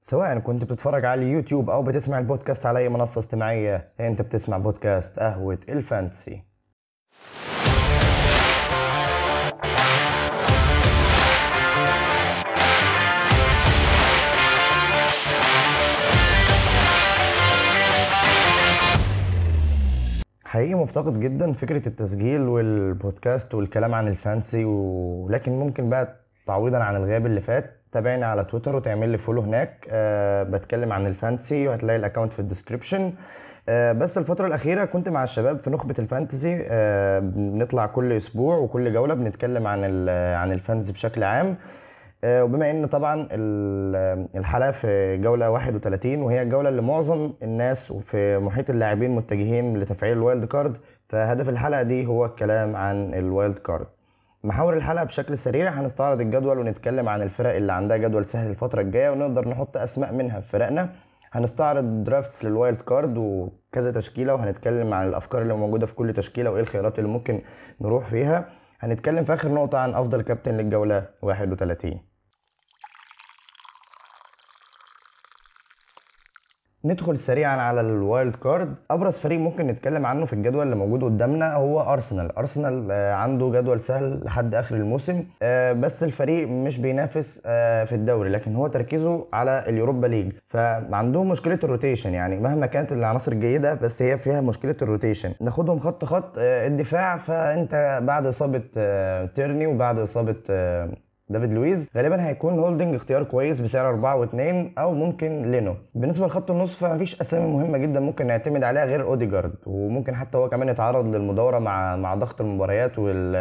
سواء كنت بتتفرج على اليوتيوب او بتسمع البودكاست على اي منصه استماعيه انت بتسمع بودكاست قهوه الفانتسي حقيقي مفتقد جدا فكرة التسجيل والبودكاست والكلام عن الفانسي ولكن ممكن بقى تعويضا عن الغياب اللي فات تابعني على تويتر وتعمل لي فولو هناك أه بتكلم عن الفانتسي وهتلاقي الاكونت في الديسكربشن أه بس الفترة الأخيرة كنت مع الشباب في نخبة الفانتسي أه بنطلع كل أسبوع وكل جولة بنتكلم عن عن الفانتسي بشكل عام أه وبما ان طبعا الحلقه في جوله 31 وهي الجوله اللي معظم الناس وفي محيط اللاعبين متجهين لتفعيل الوايلد كارد فهدف الحلقه دي هو الكلام عن الوايلد كارد محاور الحلقه بشكل سريع هنستعرض الجدول ونتكلم عن الفرق اللي عندها جدول سهل الفتره الجايه ونقدر نحط اسماء منها في فرقنا هنستعرض درافتس للوايلد كارد وكذا تشكيله وهنتكلم عن الافكار اللي موجوده في كل تشكيله وايه الخيارات اللي ممكن نروح فيها هنتكلم في اخر نقطه عن افضل كابتن للجوله 31 ندخل سريعا على الوايلد كارد ابرز فريق ممكن نتكلم عنه في الجدول اللي موجود قدامنا هو ارسنال ارسنال عنده جدول سهل لحد اخر الموسم بس الفريق مش بينافس في الدوري لكن هو تركيزه على اليوروبا ليج فعندهم مشكله الروتيشن يعني مهما كانت العناصر جيده بس هي فيها مشكله الروتيشن ناخدهم خط خط الدفاع فانت بعد اصابه تيرني وبعد اصابه دافيد لويز غالبا هيكون هولدنج اختيار كويس بسعر 4 و2 او ممكن لينو بالنسبه لخط النص فمفيش اسامي مهمه جدا ممكن نعتمد عليها غير اوديجارد وممكن حتى هو كمان يتعرض للمداوره مع مع ضغط المباريات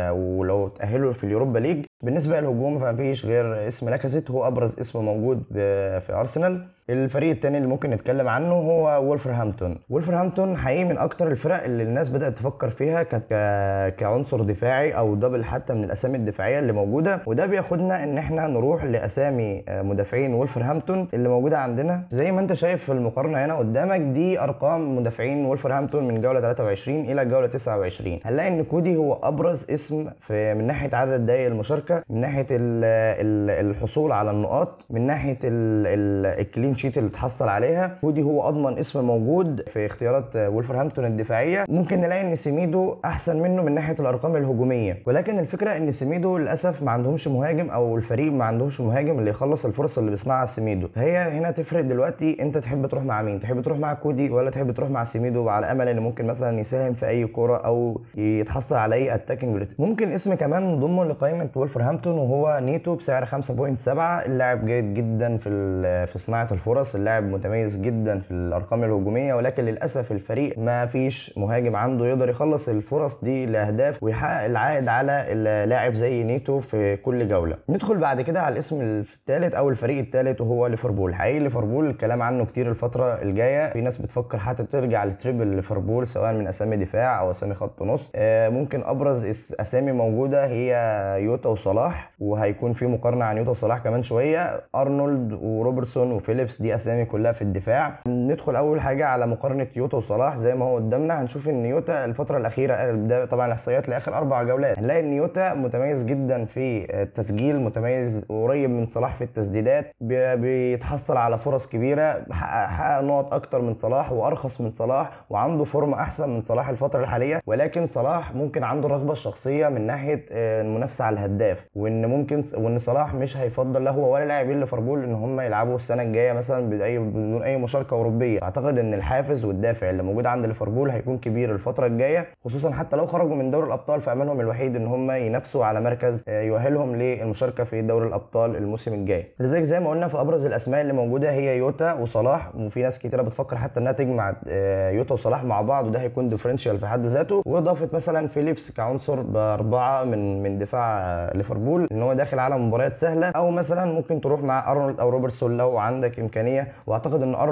ولو تاهلوا في اليوروبا ليج بالنسبه للهجوم فمفيش غير اسم لاكازيت هو ابرز اسم موجود في ارسنال الفريق التاني اللي ممكن نتكلم عنه هو وولفرهامبتون وولفرهامبتون حقيقي من اكتر الفرق اللي الناس بدات تفكر فيها ك... كعنصر دفاعي او دبل حتى من الاسامي الدفاعيه اللي موجوده وده بياخدنا ان احنا نروح لاسامي مدافعين وولفرهامبتون اللي موجوده عندنا زي ما انت شايف في المقارنه هنا قدامك دي ارقام مدافعين وولفرهامبتون من جوله 23 الى جوله 29 هنلاقي ان كودي هو ابرز اسم في من ناحيه عدد دقائق المشاركه من ناحيه ال... ال... الحصول على النقاط من ناحيه ال... الكلين شيت اللي اتحصل عليها كودي هو اضمن اسم موجود في اختيارات وولفرهامبتون الدفاعيه ممكن نلاقي ان سيميدو احسن منه من ناحيه الارقام الهجوميه ولكن الفكره ان سيميدو للاسف ما عندهمش مهاجم او الفريق ما عندهمش مهاجم اللي يخلص الفرص اللي بيصنعها سيميدو فهي هنا تفرق دلوقتي انت تحب تروح مع مين تحب تروح مع كودي ولا تحب تروح مع سيميدو على امل ان ممكن مثلا يساهم في اي كوره او يتحصل على اي اتاكينج ممكن اسم كمان نضمه لقائمه وولفرهامبتون وهو نيتو بسعر 5.7 اللاعب جيد جدا في في صناعه الفرص اللاعب متميز جدا في الارقام الهجوميه ولكن للاسف الفريق ما فيش مهاجم عنده يقدر يخلص الفرص دي لاهداف ويحقق العائد على اللاعب زي نيتو في كل جوله ندخل بعد كده على الاسم الثالث او الفريق الثالث وهو ليفربول حقيقي ليفربول الكلام عنه كتير الفتره الجايه في ناس بتفكر حتى ترجع لتريبل ليفربول سواء من اسامي دفاع او اسامي خط نص ممكن ابرز اسامي موجوده هي يوتا وصلاح وهيكون في مقارنه عن يوتا وصلاح كمان شويه ارنولد وروبرتسون وفيليبس دي اسامي كلها في الدفاع ندخل اول حاجه على مقارنه يوتا وصلاح زي ما هو قدامنا هنشوف ان يوتا الفتره الاخيره ده طبعا الاحصائيات لاخر اربع جولات هنلاقي ان يوتا متميز جدا في التسجيل متميز قريب من صلاح في التسديدات بيتحصل على فرص كبيره حقق نقط اكتر من صلاح وارخص من صلاح وعنده فورمه احسن من صلاح الفتره الحاليه ولكن صلاح ممكن عنده الرغبه الشخصيه من ناحيه المنافسه على الهداف وان ممكن وان صلاح مش هيفضل لا هو ولا لاعبين ليفربول ان هم يلعبوا السنه الجايه مثلا باي بدون اي مشاركه اوروبيه اعتقد ان الحافز والدافع اللي موجود عند ليفربول هيكون كبير الفتره الجايه خصوصا حتى لو خرجوا من دوري الابطال فاملهم الوحيد ان هم ينافسوا على مركز يؤهلهم للمشاركه في دوري الابطال الموسم الجاي لذلك زي ما قلنا في ابرز الاسماء اللي موجوده هي يوتا وصلاح وفي ناس كتيره بتفكر حتى انها تجمع يوتا وصلاح مع بعض وده هيكون ديفرنشال في حد ذاته واضافه مثلا فيليبس كعنصر باربعه من من دفاع ليفربول ان هو داخل على مباريات سهله او مثلا ممكن تروح مع ارنولد او روبرتسون لو عندك امكانيه واعتقد ان ارنولد افضل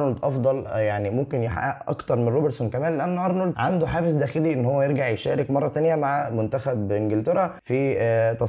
افضل يعني ممكن يحقق اكتر من روبرتسون كمان لان ارنولد عنده حافز داخلي ان هو يرجع يشارك مره تانية مع منتخب انجلترا في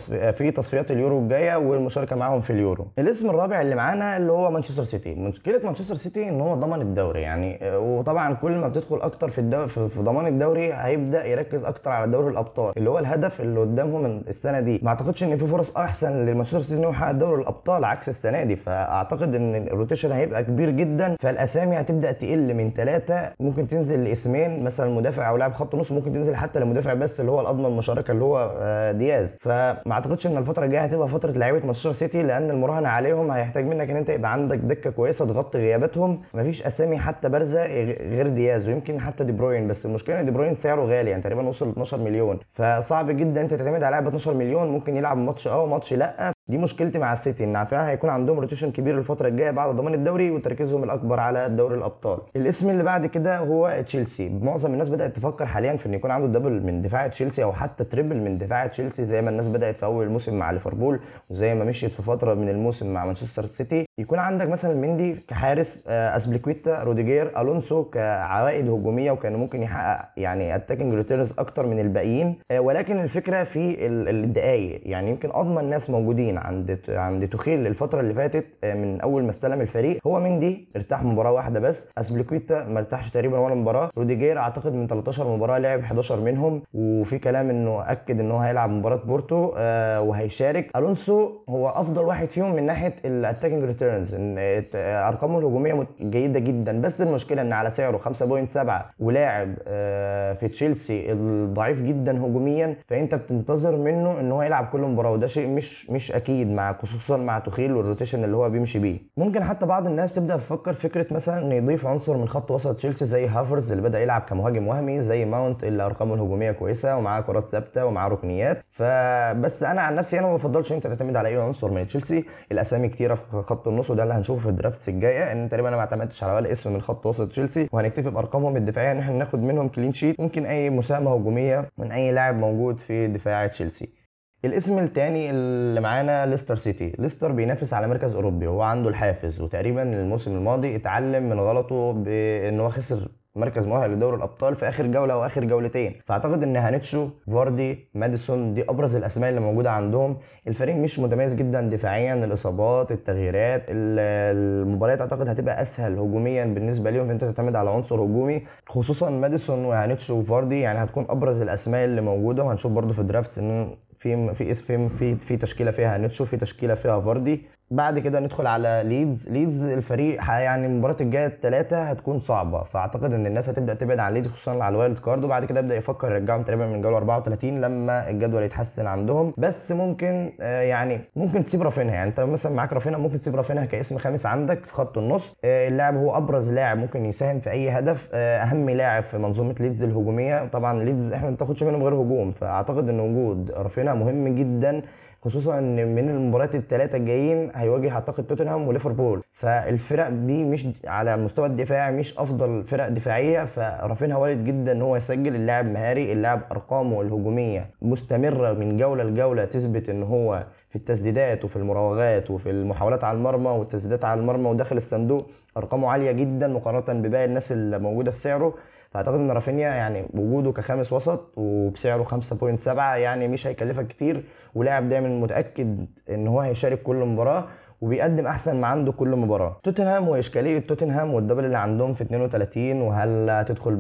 في تصفيات اليورو الجايه والمشاركه معاهم في اليورو الاسم الرابع اللي معانا اللي هو مانشستر سيتي مشكله مانشستر سيتي ان هو ضمن الدوري يعني وطبعا كل ما بتدخل اكتر في الدوري في ضمان الدوري هيبدا يركز اكتر على دوري الابطال اللي هو الهدف اللي قدامهم السنه دي ما اعتقدش ان في فرص احسن لمانشستر سيتي انه يحقق دوري الابطال عكس السنه دي فاعتقد ان الروتيشن هيبقى كبير جدا فالاسامي هتبدا تقل من ثلاثه ممكن تنزل لاسمين مثلا مدافع او لاعب خط نص ممكن تنزل حتى لمدافع بس اللي هو الاضمن مشاركه اللي هو آه، دياز فما اعتقدش ان الفتره الجايه هتبقى فتره لعيبه مانشستر سيتي لان المراهنه عليهم هيحتاج منك ان انت يبقى عندك دكه كويسه تغطي غياباتهم مفيش اسامي حتى بارزه غير دياز ويمكن حتى دي بروين بس المشكله ان دي بروين سعره غالي يعني تقريبا وصل 12 مليون فصعب جدا انت تعتمد على لاعب 12 مليون ممكن يلعب ماتش اه وماتش لا دي مشكلتي مع السيتي ان فعلا هيكون عندهم روتيشن كبير الفتره الجايه بعد ضمان الدوري وتركيزهم الاكبر على دوري الابطال الاسم اللي بعد كده هو تشيلسي معظم الناس بدات تفكر حاليا في ان يكون عنده دبل من دفاع تشيلسي او حتى تريبل من دفاع تشيلسي زي ما الناس بدات في اول الموسم مع ليفربول وزي ما مشيت في فتره من الموسم مع مانشستر سيتي يكون عندك مثلا مندي كحارس آه، اسبليكويتا روديجير الونسو كعوائد هجوميه وكان ممكن يحقق يعني اتاكينج ريتيرنز اكتر من الباقيين آه، ولكن الفكره في الدقائق يعني يمكن اضمن ناس موجودين عند عند توخيل الفتره اللي فاتت آه، من اول ما استلم الفريق هو مندي ارتاح مباراه واحده بس اسبليكويتا ما ارتاحش تقريبا ولا مباراه روديجير اعتقد من 13 مباراه لعب 11 منهم وفي كلام انه اكد ان هو هيلعب مباراه بورتو وهيشارك الونسو هو افضل واحد فيهم من ناحيه الاتاكينج ريتيرنز بيرنز ان ارقامه الهجوميه جيده جدا بس المشكله ان على سعره 5.7 ولاعب آه، في تشيلسي الضعيف جدا هجوميا فانت بتنتظر منه ان هو يلعب كل مباراه وده شيء مش مش اكيد مع خصوصا مع تخيل والروتيشن اللي هو بيمشي بيه ممكن حتى بعض الناس تبدا تفكر فكره مثلا ان يضيف عنصر من خط وسط تشيلسي زي هافرز اللي بدا يلعب كمهاجم وهمي زي ماونت اللي ارقامه الهجوميه كويسه ومعاه كرات ثابته ومعاه ركنيات فبس انا عن نفسي انا ما بفضلش انت تعتمد على اي عنصر من تشيلسي الاسامي كتيره في خط النص وده اللي هنشوفه في الدرافتس الجايه ان تقريبا انا ما اعتمدتش على ولا اسم من خط وسط تشيلسي وهنكتفي بارقامهم الدفاعيه ان احنا ناخد منهم كلين شيت ممكن اي مساهمه هجوميه من اي لاعب موجود في دفاع تشيلسي الاسم الثاني اللي معانا ليستر سيتي ليستر بينافس على مركز اوروبي وهو عنده الحافز وتقريبا الموسم الماضي اتعلم من غلطه بان هو خسر مركز مؤهل لدوري الابطال في اخر جوله او اخر جولتين فاعتقد ان هانيتشو فاردي ماديسون دي ابرز الاسماء اللي موجوده عندهم الفريق مش متميز جدا دفاعيا الاصابات التغييرات المباريات اعتقد هتبقى اسهل هجوميا بالنسبه ليهم انت تعتمد على عنصر هجومي خصوصا ماديسون وهانيتشو وفاردي يعني هتكون ابرز الاسماء اللي موجوده وهنشوف برده في الدرافتس ان في في اسم في في تشكيله فيها هانيتشو في تشكيله فيها فاردي بعد كده ندخل على ليدز ليدز الفريق يعني المباراه الجايه الثلاثه هتكون صعبه فاعتقد ان الناس هتبدا تبعد عن ليدز خصوصا على الوايلد كارد وبعد كده يبدا يفكر يرجعهم تقريبا من جوله 34 لما الجدول يتحسن عندهم بس ممكن آه، يعني ممكن تسيب رافينها يعني انت مثلا معاك رافينها ممكن تسيب رافينها كاسم خامس عندك في خط النص آه، اللاعب هو ابرز لاعب ممكن يساهم في اي هدف آه، اهم لاعب في منظومه ليدز الهجوميه طبعا ليدز احنا ما بتاخدش منهم غير هجوم فاعتقد ان وجود رافينها مهم جدا خصوصا ان من المباريات الثلاثه الجايين هيواجه اعتقد توتنهام وليفربول فالفرق دي مش على مستوى الدفاع مش افضل فرق دفاعيه فرافينها وارد جدا ان هو يسجل اللاعب مهاري اللاعب ارقامه الهجوميه مستمره من جوله لجوله تثبت ان هو في التسديدات وفي المراوغات وفي المحاولات على المرمى والتسديدات على المرمى وداخل الصندوق ارقامه عاليه جدا مقارنه بباقي الناس اللي موجوده في سعره فاعتقد ان رافينيا يعني وجوده كخامس وسط وبسعره 5.7 يعني مش هيكلفك كتير ولاعب دايما متاكد ان هو هيشارك كل مباراه وبيقدم احسن ما عنده كل مباراه توتنهام واشكاليه توتنهام والدبل اللي عندهم في 32 وهل هتدخل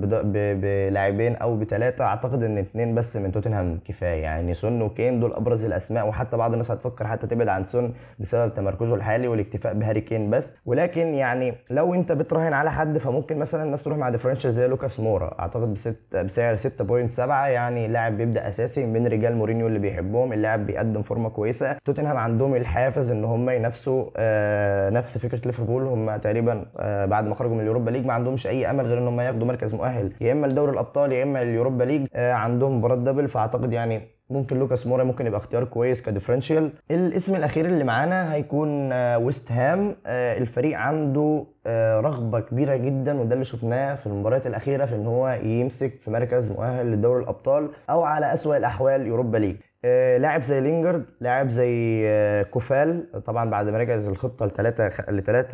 بلاعبين او بثلاثه اعتقد ان اثنين بس من توتنهام كفايه يعني سون وكين دول ابرز الاسماء وحتى بعض الناس هتفكر حتى تبعد عن سون بسبب تمركزه الحالي والاكتفاء بهاري كين بس ولكن يعني لو انت بتراهن على حد فممكن مثلا الناس تروح مع ديفرنشال زي لوكاس مورا اعتقد بست بسعر 6.7 يعني لاعب بيبدا اساسي من رجال مورينيو اللي بيحبهم اللاعب بيقدم فورمه كويسه توتنهام عندهم الحافز ان هم ينافسوا نفسه آه، نفس فكره ليفربول هم تقريبا آه، بعد ما خرجوا من اليوروبا ليج ما عندهمش اي امل غير ان هم ياخدوا مركز مؤهل يا اما لدوري الابطال يا اما اليوروبا ليج آه، عندهم مباراه دبل فاعتقد يعني ممكن لوكاس مورا ممكن يبقى اختيار كويس كديفرنشال الاسم الاخير اللي معانا هيكون ويست هام الفريق عنده رغبه كبيره جدا وده اللي شفناه في المباريات الاخيره في ان هو يمسك في مركز مؤهل لدوري الابطال او على اسوأ الاحوال يوروبا ليج آه، لاعب زي لينجرد لاعب زي آه، كوفال طبعا بعد ما رجعت الخطه ل 3 ل 3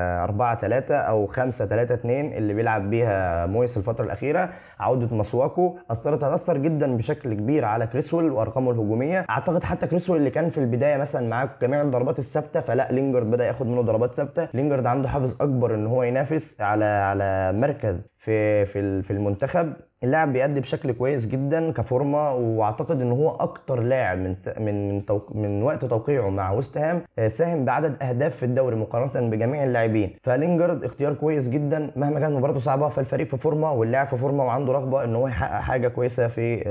4 3 او 5 3 2 اللي بيلعب بيها مويس الفتره الاخيره عوده مسواكو اثرت هتاثر جدا بشكل كبير على كريسويل وارقامه الهجوميه اعتقد حتى كريسويل اللي كان في البدايه مثلا معاه جميع الضربات الثابته فلا لينجرد بدا ياخد منه ضربات ثابته لينجرد عنده حافز اكبر ان هو ينافس على على مركز في في في المنتخب اللاعب بيأدي بشكل كويس جدا كفورمه واعتقد ان هو اكتر لاعب من س... من من, توق... من وقت توقيعه مع وست هام آه، ساهم بعدد اهداف في الدوري مقارنه بجميع اللاعبين فلينجارد اختيار كويس جدا مهما كانت مباراته صعبه فالفريق في فورمه واللاعب في فورمه وعنده رغبه ان هو يحقق حاجه كويسه في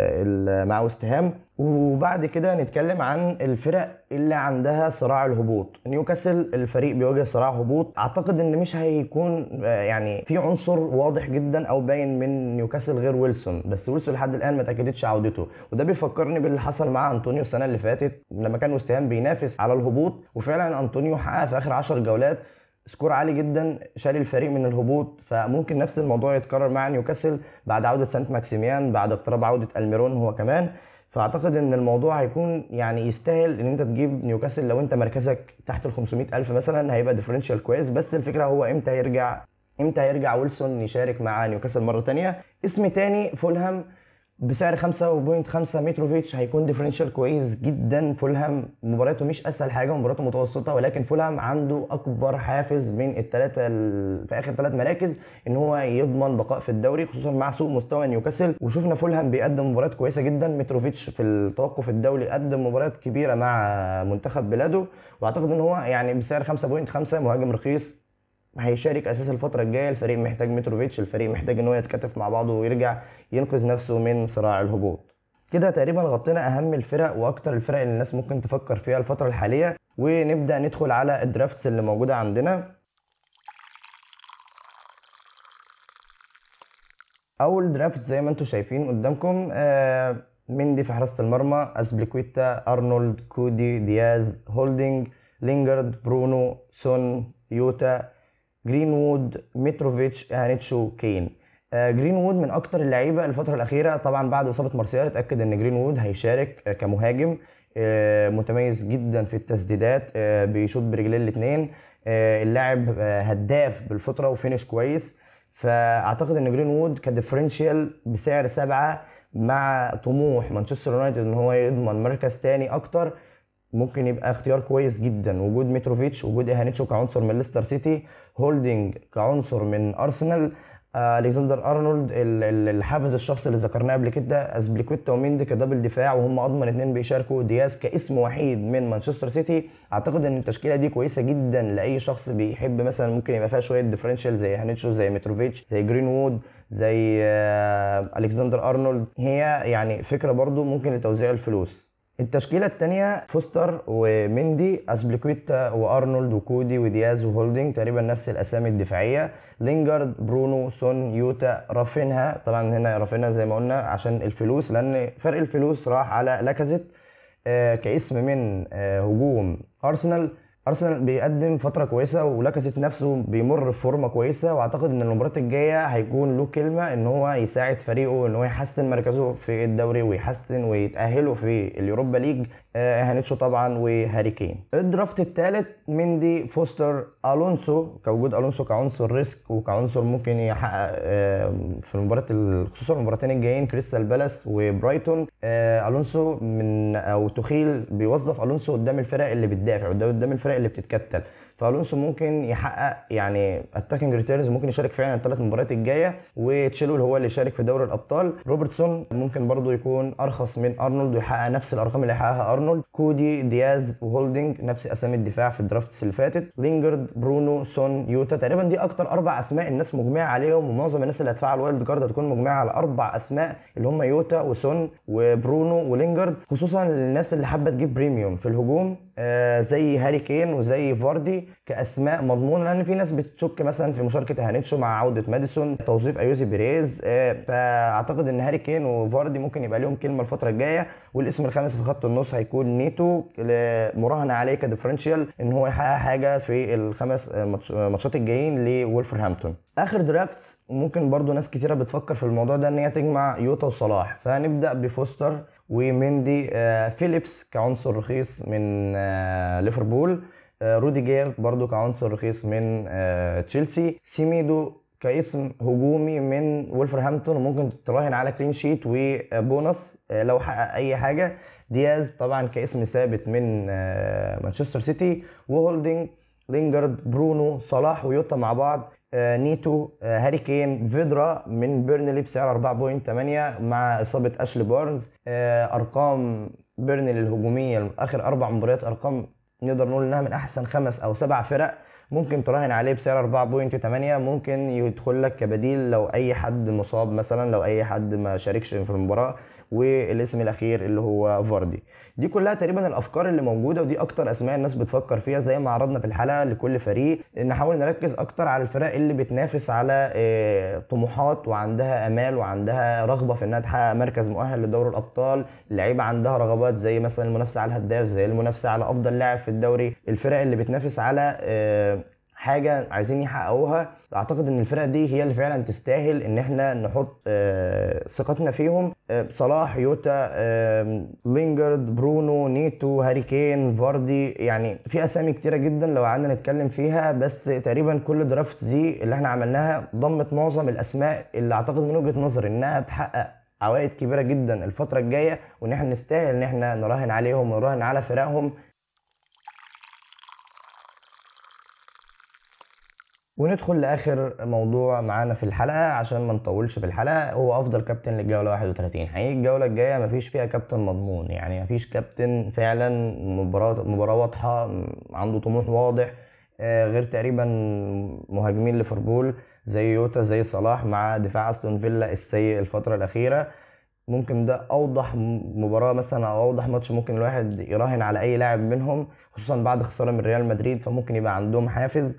آه، مع وست هام وبعد كده نتكلم عن الفرق اللي عندها صراع الهبوط نيوكاسل الفريق بيواجه صراع هبوط اعتقد ان مش هيكون آه، يعني في عنصر واضح جدا او باين من نيوكاسل غير ويلسون بس ويلسون لحد الان ما اتاكدتش عودته وده بيفكرني باللي حصل مع انطونيو السنه اللي فاتت لما كان وستهام بينافس على الهبوط وفعلا انطونيو حقق في اخر 10 جولات سكور عالي جدا شال الفريق من الهبوط فممكن نفس الموضوع يتكرر مع نيوكاسل بعد عوده سانت ماكسيميان بعد اقتراب عوده الميرون هو كمان فاعتقد ان الموضوع هيكون يعني يستاهل ان انت تجيب نيوكاسل لو انت مركزك تحت ال 500 الف مثلا هيبقى ديفرنشال كويس بس الفكره هو امتى هيرجع امتى هيرجع ويلسون يشارك مع نيوكاسل مره تانية اسم تاني فولهام بسعر 5.5 متروفيتش هيكون ديفرنشال كويس جدا فولهام مباراته مش اسهل حاجه مباراته متوسطه ولكن فولهام عنده اكبر حافز من الثلاثه في اخر ثلاث مراكز ان هو يضمن بقاء في الدوري خصوصا مع سوء مستوى نيوكاسل وشفنا فولهام بيقدم مباريات كويسه جدا متروفيتش في التوقف الدولي قدم مباريات كبيره مع منتخب بلاده واعتقد ان هو يعني بسعر 5.5 مهاجم رخيص هيشارك اساس الفتره الجايه الفريق محتاج متروفيتش الفريق محتاج ان هو يتكاتف مع بعضه ويرجع ينقذ نفسه من صراع الهبوط كده تقريبا غطينا اهم الفرق واكتر الفرق اللي الناس ممكن تفكر فيها الفتره الحاليه ونبدا ندخل على الدرافتس اللي موجوده عندنا اول درافت زي ما انتم شايفين قدامكم آه مندي في حراسه المرمى اسبليكويتا ارنولد كودي دياز هولدنج لينجارد برونو سون يوتا جرينوود متروفيتش هانيتشو كين آه جرينوود من اكتر اللعيبه الفتره الاخيره طبعا بعد اصابه مارسيال اتاكد ان جرينوود هيشارك آه كمهاجم آه متميز جدا في التسديدات آه بيشوط برجليه الاثنين آه اللاعب آه هداف بالفطره وفينش كويس فاعتقد ان جرينوود كديفرنشال بسعر سبعه مع طموح مانشستر يونايتد ان هو يضمن مركز تاني اكتر ممكن يبقى اختيار كويس جدا وجود متروفيتش وجود ايهانيتشو كعنصر من ليستر سيتي هولدنج كعنصر من ارسنال آه، الكسندر ارنولد الحافز الشخصي اللي ذكرناه قبل كده اسبليكويتا وميندي كدبل دفاع وهم اضمن اثنين بيشاركوا دياز كاسم وحيد من مانشستر سيتي اعتقد ان التشكيله دي كويسه جدا لاي شخص بيحب مثلا ممكن يبقى فيها شويه ديفرنشال زي هانيتشو زي متروفيتش زي جرين وود زي آه الكسندر ارنولد هي يعني فكره برضو ممكن لتوزيع الفلوس التشكيله الثانيه فوستر ومندي اسبليكويتا وارنولد وكودي ودياز وهولدنج تقريبا نفس الاسامي الدفاعيه لينجارد برونو سون يوتا رافينها طبعا هنا رافينها زي ما قلنا عشان الفلوس لان فرق الفلوس راح على لاكازيت آه كاسم من آه هجوم ارسنال ارسنال بيقدم فتره كويسه ولاكازيت نفسه بيمر بفورمه كويسه واعتقد ان المباراه الجايه هيكون له كلمه ان هو يساعد فريقه ان هو يحسن مركزه في الدوري ويحسن ويتاهلوا في اليوروبا ليج آه هانيتشو طبعا وهاري كين الدرافت الثالث مندي فوستر الونسو كوجود الونسو كعنصر ريسك وكعنصر ممكن يحقق آه في المباراه خصوصا المباراتين الجايين كريستال بالاس وبرايتون آه الونسو من او تخيل بيوظف الونسو قدام الفرق اللي بتدافع قدام الفرق اللي بتتكتل فالونسو ممكن يحقق يعني اتاكينج ريتيرنز ممكن يشارك فعلا الثلاث مباريات الجايه وتشيلول هو اللي يشارك في دوري الابطال روبرتسون ممكن برضو يكون ارخص من ارنولد ويحقق نفس الارقام اللي حققها ارنولد كودي دياز وهولدنج نفس اسامي الدفاع في الدرافتس اللي فاتت لينجرد برونو سون يوتا تقريبا دي اكتر اربع اسماء الناس مجمعه عليهم ومعظم الناس اللي هتفعل وايلد كارد هتكون مجمعه على اربع اسماء اللي هم يوتا وسون وبرونو ولينجرد خصوصا للناس اللي حابه تجيب بريميوم في الهجوم آه زي هاري كين وزي فاردي كاسماء مضمونه لان في ناس بتشك مثلا في مشاركه هانيتشو مع عوده ماديسون توظيف ايوزي بيريز آه فاعتقد ان هاري كين وفاردي ممكن يبقى لهم كلمه الفتره الجايه والاسم الخامس في خط النص هيكون نيتو مراهنه عليه كديفرنشال ان هو يحقق حاجه في الخمس ماتشات الجايين لولفرهامبتون اخر درافت ممكن برضو ناس كتيره بتفكر في الموضوع ده ان هي تجمع يوتا وصلاح فهنبدا بفوستر ومندي آه، فيليبس كعنصر رخيص من آه، ليفربول آه، روديجير برضو كعنصر رخيص من آه، تشيلسي سيميدو كاسم هجومي من ولفرهامبتون وممكن تراهن على كلين شيت وبونص آه، لو حقق اي حاجه دياز طبعا كاسم ثابت من آه، مانشستر سيتي وهولدنج لينجارد برونو صلاح ويوتا مع بعض آه، نيتو آه، هاري كين فيدرا من بيرنلي بسعر 4.8 مع اصابه اشلي بارنز آه، ارقام بيرنلي الهجوميه اخر اربع مباريات ارقام نقدر نقول انها من احسن خمس او سبع فرق ممكن تراهن عليه بسعر 4.8 ممكن يدخل لك كبديل لو اي حد مصاب مثلا لو اي حد ما شاركش في المباراه والاسم الاخير اللي هو فاردي دي كلها تقريبا الافكار اللي موجوده ودي اكتر اسماء الناس بتفكر فيها زي ما عرضنا في الحلقه لكل فريق نحاول نركز اكتر على الفرق اللي بتنافس على آه، طموحات وعندها امال وعندها رغبه في انها تحقق مركز مؤهل لدوري الابطال اللعيبه عندها رغبات زي مثلا المنافسه على الهداف زي المنافسه على افضل لاعب في الدوري الفرق اللي بتنافس على آه، حاجه عايزين يحققوها اعتقد ان الفرق دي هي اللي فعلا تستاهل ان احنا نحط آه، ثقتنا فيهم آه، صلاح يوتا آه، لينجارد برونو نيتو هاري كين فاردي يعني في اسامي كتيره جدا لو قعدنا نتكلم فيها بس تقريبا كل درافت دي اللي احنا عملناها ضمت معظم الاسماء اللي اعتقد من وجهه نظري انها تحقق عوائد كبيره جدا الفتره الجايه وان احنا نستاهل ان احنا نراهن عليهم ونراهن على فرقهم وندخل لاخر موضوع معانا في الحلقه عشان ما نطولش في الحلقه هو افضل كابتن للجوله 31 حقيقي الجوله الجايه مفيش فيها كابتن مضمون يعني مفيش كابتن فعلا مباراه مباراه واضحه عنده طموح واضح آه، غير تقريبا مهاجمين ليفربول زي يوتا زي صلاح مع دفاع استون فيلا السيء الفتره الاخيره ممكن ده اوضح مباراه مثلا او اوضح ماتش ممكن الواحد يراهن على اي لاعب منهم خصوصا بعد خساره من ريال مدريد فممكن يبقى عندهم حافز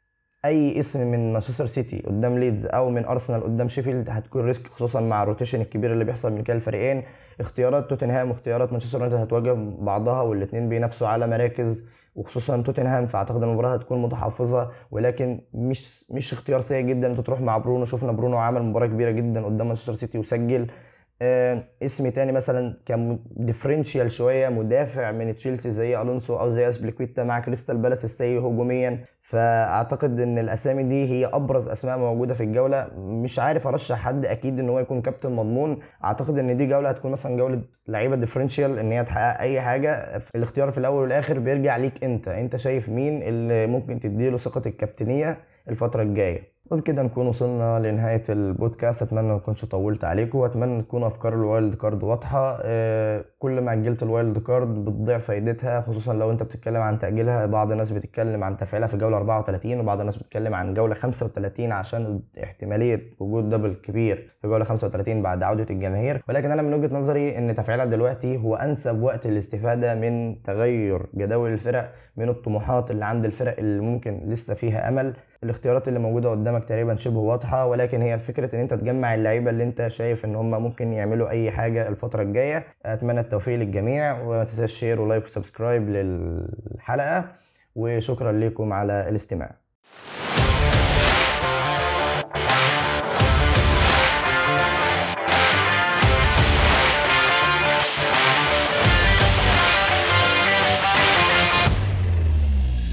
اي اسم من مانشستر سيتي قدام ليدز او من ارسنال قدام شيفيلد هتكون ريسك خصوصا مع الروتيشن الكبير اللي بيحصل من كلا الفريقين اختيارات توتنهام واختيارات مانشستر يونايتد هتواجه بعضها والاثنين بينافسوا على مراكز وخصوصا توتنهام فاعتقد ان المباراه هتكون متحفظه ولكن مش مش اختيار سيء جدا انت تروح مع برونو شفنا برونو عمل مباراه كبيره جدا قدام مانشستر سيتي وسجل آه اسم تاني مثلا كان ديفرنشيال شويه مدافع من تشيلسي زي الونسو او زي اسبليكويتا مع كريستال بالاس السيء هجوميا فاعتقد ان الاسامي دي هي ابرز اسماء موجوده في الجوله مش عارف ارشح حد اكيد ان هو يكون كابتن مضمون اعتقد ان دي جوله هتكون مثلا جوله لعيبه ديفرنشيال ان هي تحقق اي حاجه الاختيار في الاول والاخر بيرجع ليك انت انت شايف مين اللي ممكن تديله ثقه الكابتنيه الفتره الجايه وبكده نكون وصلنا لنهاية البودكاست أتمنى ما أكونش طولت عليكم وأتمنى تكون أفكار الوايلد كارد واضحة آه، كل ما أجلت الوايلد كارد بتضيع فايدتها خصوصا لو أنت بتتكلم عن تأجيلها بعض الناس بتتكلم عن تفعيلها في جولة 34 وبعض الناس بتتكلم عن جولة 35 عشان احتمالية وجود دبل كبير في جولة 35 بعد عودة الجماهير ولكن أنا من وجهة نظري إن تفعيلها دلوقتي هو أنسب وقت للاستفادة من تغير جداول الفرق من الطموحات اللي عند الفرق اللي ممكن لسه فيها أمل الاختيارات اللي موجوده قدامك تقريبا شبه واضحه ولكن هي فكره ان انت تجمع اللعيبه اللي انت شايف ان هم ممكن يعملوا اي حاجه الفتره الجايه اتمنى التوفيق للجميع وما تنساش شير ولايك وسبسكرايب للحلقه وشكرا لكم على الاستماع